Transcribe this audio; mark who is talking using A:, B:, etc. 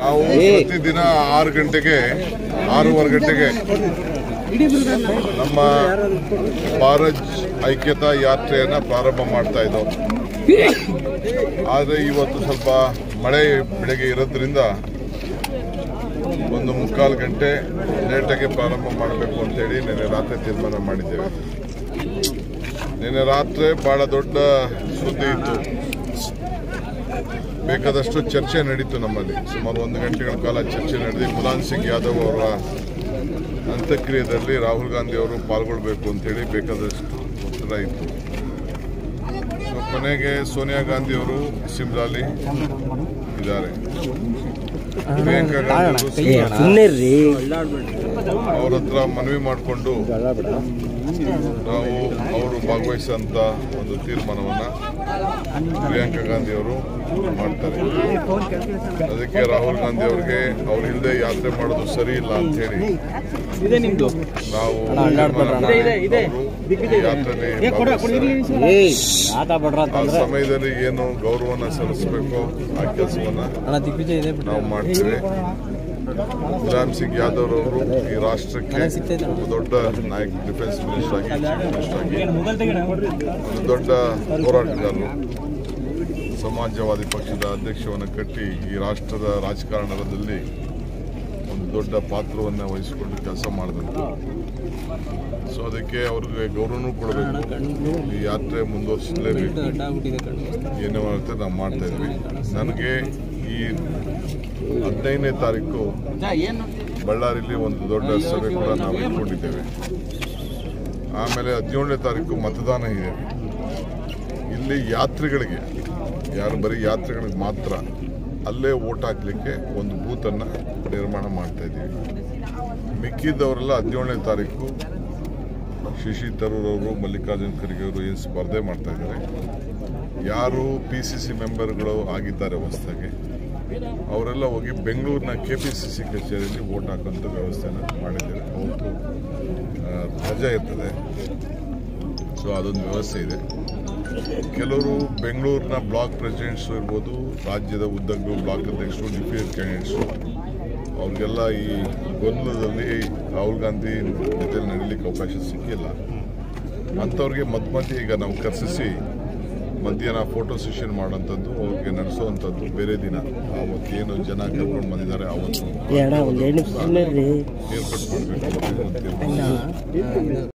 A: ನಾವು ಪ್ರತಿದಿನ ಆರು ಗಂಟೆಗೆ ಆರೂವರೆ ಗಂಟೆಗೆ ನಮ್ಮ ಭಾರತ್ ಐಕ್ಯತಾ ಯಾತ್ರೆಯನ್ನ ಪ್ರಾರಂಭ ಮಾಡ್ತಾ ಇದ್ದೋ ಆದರೆ ಇವತ್ತು ಸ್ವಲ್ಪ ಮಳೆ ಬೆಳಗ್ಗೆ ಇರೋದ್ರಿಂದ ಒಂದು ಮುಕ್ಕಾಲು ಗಂಟೆ ಲೇಟಾಗಿ ಪ್ರಾರಂಭ ಮಾಡಬೇಕು ಅಂತೇಳಿ ನಿನ್ನೆ ರಾತ್ರಿ ತೀರ್ಮಾನ ಮಾಡಿದ್ದೇವೆ ನಿನ್ನೆ ರಾತ್ರಿ ಬಹಳ ದೊಡ್ಡ ಸುದ್ದಿ ಇತ್ತು ಬೇಕಾದಷ್ಟು ಚರ್ಚೆ ನಡೀತು ನಮ್ಮಲ್ಲಿ ಸುಮಾರು ಒಂದು ಗಂಟೆಗಳ ಕಾಲ ಚರ್ಚೆ ನಡೆದಿ ಮುಲಾಯಂ ಸಿಂಗ್ ಯಾದವ್ ಅವರ ಅಂತ್ಯಕ್ರಿಯೆಯಲ್ಲಿ ರಾಹುಲ್ ಗಾಂಧಿ ಅವರು ಪಾಲ್ಗೊಳ್ಬೇಕು ಅಂತೇಳಿ ಬೇಕಾದಷ್ಟು ಒತ್ತಡ ಇತ್ತು ಸೊ ಕೊನೆಗೆ ಸೋನಿಯಾ ಗಾಂಧಿ ಅವರು ಸಿಮ್ಲಾಲಿ ಇದ್ದಾರೆ ಪ್ರಿಯಾಂಕಾ ಗಾಂಧಿ ಅವರು ಸಿಮ್ಲಾಲಿ
B: ಸುಮ್ಮನೆ ರೀ
A: ಅವ್ರ ಹತ್ರ ಮನವಿ ಮಾಡಿಕೊಂಡು ನಾವು ಅವರು ಭಾಗವಹಿಸಂತ ಒಂದು ತೀರ್ಮಾನವನ್ನ ಪ್ರಿಯಾಂಕಾ ಗಾಂಧಿ ಅವರು ಮಾಡ್ತಾರೆ ಅದಕ್ಕೆ ರಾಹುಲ್ ಗಾಂಧಿ ಅವರಿಗೆ ಅವ್ರು ಇಲ್ಲದೆ ಯಾತ್ರೆ ಮಾಡೋದು ಸರಿ ಇಲ್ಲ ಅಂತ ಹೇಳಿ ನಾವು ತೀರ್ಮಾನ ಮಾಡಿ ಅವರು ಯಾತ್ರೆಯಲ್ಲಿ ಭಾಗವಹಿಸ್ತಾರೆ.
B: ಏಯ್ ಆತ ಬಡ್ರ
A: ಆ ಸಮಯದಲ್ಲಿ ಏನು ಗೌರವನ ಸಲ್ಲಿಸಬೇಕು ಆ ಕೆಲಸವನ್ನ
B: ಅಣ್ಣ ದಿಗ್ವಿಜಯ್ ಇದೆ ಬಿಡ್ರಿ
A: ನಾವು ಮಾಡ್ತೇವೆ ಮುಲಾಯಂ ಸಿಂಗ್ ಯಾದವ್ ಅವರು ಈ ರಾಷ್ಟ್ರಕ್ಕೆ ಒಬ್ಬ ದೊಡ್ಡ ನಾಯಕ ಡಿಫೆನ್ಸ್ ಮಿನಿಸ್ಟರ್ ಆಗಿ ಚೀಫ್ ಮಿನಿಸ್ಟರ್ ಆಗಿ ಒಂದು ದೊಡ್ಡ ಹೋರಾಟಗಾರರು ಸಮಾಜವಾದಿ ಪಕ್ಷದ ಅಧ್ಯಕ್ಷವನ್ನು ಕಟ್ಟಿ ಈ ರಾಷ್ಟ್ರದ ರಾಜಕಾರಣದಲ್ಲಿ ಒಂದು ದೊಡ್ಡ ಪಾತ್ರವನ್ನು ವಹಿಸಿಕೊಂಡು ಕೆಲಸ ಮಾಡಿದಂಥದ್ದು ಸೊ ಅದಕ್ಕೆ ಅವ್ರಿಗೆ ಗೌರವನೂ ಕೊಡಬೇಕು ಈ ಯಾತ್ರೆ ಮುಂದುವರಿಸಲೇಬೇಕು
B: ಅಡ್ಡ ಆಗ್ಬಿಟ್ಟಿದೆ ಕಣ್ಣು
A: ಏನೇ ಮಾಡುತ್ತೆ ನಾವು ಮಾಡ್ತಾ ಇದ್ವಿ ನನಗೆ ಈ ಹದಿನೈದನೇ ತಾರೀಕು ಬಳ್ಳಾರಿಲಿ ಒಂದು ದೊಡ್ಡ ಸಭೆ ಕೂಡ ನಾವು ಇಟ್ಕೊಂಡಿದ್ದೇವೆ ಆಮೇಲೆ ಹದಿನೇಳನೇ ತಾರೀಕು ಮತದಾನ ಇದೆ ಇಲ್ಲಿ ಯಾತ್ರಿಗಳಿಗೆ ಯಾರು ಬರೀ ಯಾತ್ರಿಗಳಿಗೆ ಮಾತ್ರ ಅಲ್ಲೇ ಓಟ್ ಹಾಕ್ಲಿಕ್ಕೆ ಒಂದು ಬೂತನ್ನು ನಿರ್ಮಾಣ ಮಾಡ್ತಾ ಇದ್ದೀವಿ ಮಿಕ್ಕಿದ್ದವರೆಲ್ಲ ಹದಿನೇಳನೇ ತಾರೀಕು ಶಶಿ ತರೂರ್ ಅವರು ಮಲ್ಲಿಕಾರ್ಜುನ್ ಖರ್ಗೆ ಅವರು ಏನು ಸ್ಪರ್ಧೆ ಮಾಡ್ತಾ ಇದ್ದಾರೆ ಯಾರು ಪಿ ಸಿ ಸಿ ಮೆಂಬರ್ಗಳು ಆಗಿದ್ದಾರೆ ಹೊಸದಾಗಿ ಅವರೆಲ್ಲ ಹೋಗಿ ಬೆಂಗಳೂರಿನ ಕೆ ಪಿ ಸಿ ಸಿ ಕಚೇರಿಯಲ್ಲಿ ವೋಟ್ ಹಾಕುವಂಥ ವ್ಯವಸ್ಥೆನ ಮಾಡಿದ್ದೇವೆ ಅವತ್ತು ಆ, ರಜೆ ಇರ್ತದೆ ಸೊ ಅದೊಂದು ವ್ಯವಸ್ಥೆ ಇದೆ ಕೆಲವರು ಬೆಂಗಳೂರಿನ ಬ್ಲಾಕ್ ಪ್ರೆಸಿಡೆಂಟ್ಸು ಇರ್ಬೋದು ರಾಜ್ಯದ ಉದ್ದಗಳು ಬ್ಲಾಕ್ ಅಧ್ಯಕ್ಷರು ಡಿಪ್ಯೂಟಿ ಕ್ಯಾಂಡಿಡೇಟ್ಸು ಅವ್ರಿಗೆಲ್ಲ ಈ ಗೊಂದಲದಲ್ಲಿ ರಾಹುಲ್ ಗಾಂಧಿ ಜೊತೆ ನಡೀಲಿಕ್ಕೆ ಅವಕಾಶ ಸಿಕ್ಕಿಲ್ಲ ಅಂಥವ್ರಿಗೆ ಮಧ್ಯ ಮಧ್ಯೆ ಈಗ ನಾವು ಕರೆಸಿಸಿ ಮಧ್ಯಾಹ್ನ ಫೋಟೋ ಸೆಷನ್ ಮಾಡೋಂಥದ್ದು ಅವ್ರಿಗೆ ನಡೆಸೋವಂಥದ್ದು ಬೇರೆ ದಿನ ಅವತ್ತೇನು ಜನ ಕರ್ಕೊಂಡು ಬಂದಿದ್ದಾರೆ ಅವತ್ತು
B: ಅಣ್ಣ ಒಂದ್ ಎರಡು ನಿಮಿಷ ಸುಮ್ಮನೆ ರೀ
A: ಏರ್ಪಾಟ್ ಮಾಡಬೇಕು ಅಂತ ತೀರ್ಮಾನ